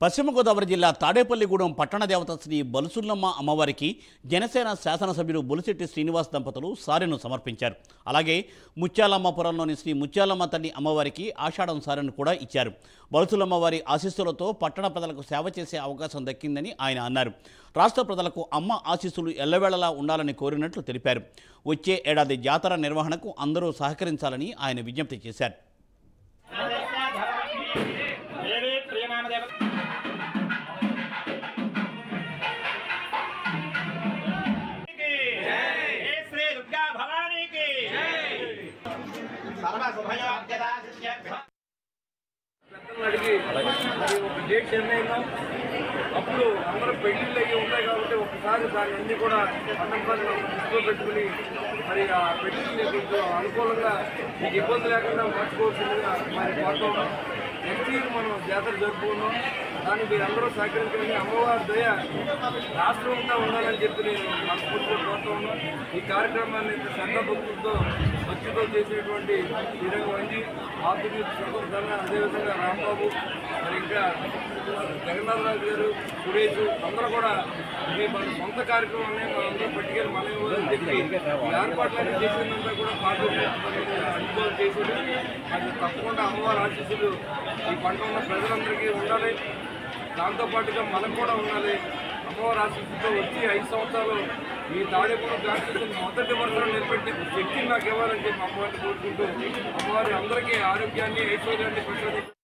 పశ్చిమ గోదావరి జిల్లా తాడేపల్లిగూడెం పట్టణ దేవత శ్రీ బలుసుల్లమ్మ అమ్మవారికి జనసేన శాసనసభ్యులు బొలిశెట్టి శ్రీనివాస్ దంపతులు సారెను సమర్పించారు అలాగే ముత్యాలమ్మపురంలోని శ్రీ ముత్యాలమ్మ తల్లి అమ్మవారికి ఆషాఢం సారెను కూడా ఇచ్చారు బలుసులమ్మ వారి ఆశీస్సులతో పట్టణ ప్రజలకు సేవ చేసే అవకాశం దక్కిందని ఆయన అన్నారు రాష్ట్ర ప్రజలకు అమ్మ ఆశీస్సులు ఎల్లవేళలా ఉండాలని కోరినట్లు తెలిపారు వచ్చే ఏడాది జాతర నిర్వహణకు అందరూ సహకరించాలని ఆయన విజ్ఞప్తి చేశారు దేవి ప్రియనామదేవ జై శ్రీ దుర్గా భవానీకి సర్వ శుభయోగ్యదా శిష్యభ్య పెద్దలను అడిగి మరి ఒక డేట్ నిర్ణయిద్దాం అప్పుడు అందరూ పెళ్లిళ్ళు అయ్యి ఉంటాయి కాబట్టి ఒకసారి దాన్ని అన్ని కూడా పట్టణాలను దృష్టిలో పెట్టుకుని మరి ఆ పెళ్లిని కొంచెం అనుకూలంగా మీకు ఇబ్బంది లేకుండా మార్చుకోవాల్సిందిగా మరి కోరుతా ఉన్నాం నెక్స్ట్ ఇయర్ మనం జాతర జరుపుకున్నాం దానికి మీరు అందరూ సహకరించాలని అమ్మవారి దయ రాష్ట్రం అంతా ఉండాలని చెప్పి నేను మనస్ఫూర్తిగా కోరుతా ఉన్నాం ఈ కార్యక్రమాన్ని ఇంత శ్రద్ధ భక్తులతో భక్తితో చేసినటువంటి వీరంగ వంజి ఆతుర్య ధన అదేవిధంగా రాంబాబు మరి ఇంకా జగన్నాథ్ రాజు గారు సురేష్ అందరూ కూడా ఇది మన సొంత కార్యక్రమాన్ని మనందరూ పట్టుకెళ్ళి మన ఇవ్వాలని చెప్పి ఈ ఏర్పాట్లన్నీ చేసిందంతా కూడా పార్టీ అనుభవం చేసింది అది తప్పకుండా అమ్మవారి ఆశీస్సులు ఈ పంట ఉన్న ప్రజలందరికీ ఉండాలి దాంతోపాటుగా మనం కూడా ఉండాలి అమ్మవారి ఆశీస్సుతో వచ్చి ఐదు సంవత్సరాలు ఈ తాడేపూర్ కాన్స్టిట్యూషన్ మొదటి వరుసలో నిలబెట్టి శక్తిని నాకు ఇవ్వాలని చెప్పి అమ్మవారిని కోరుకుంటూ అమ్మవారి అందరికీ ఆరోగ్యాన్ని ఐశ్వర్యాన్ని ప్రసాదించి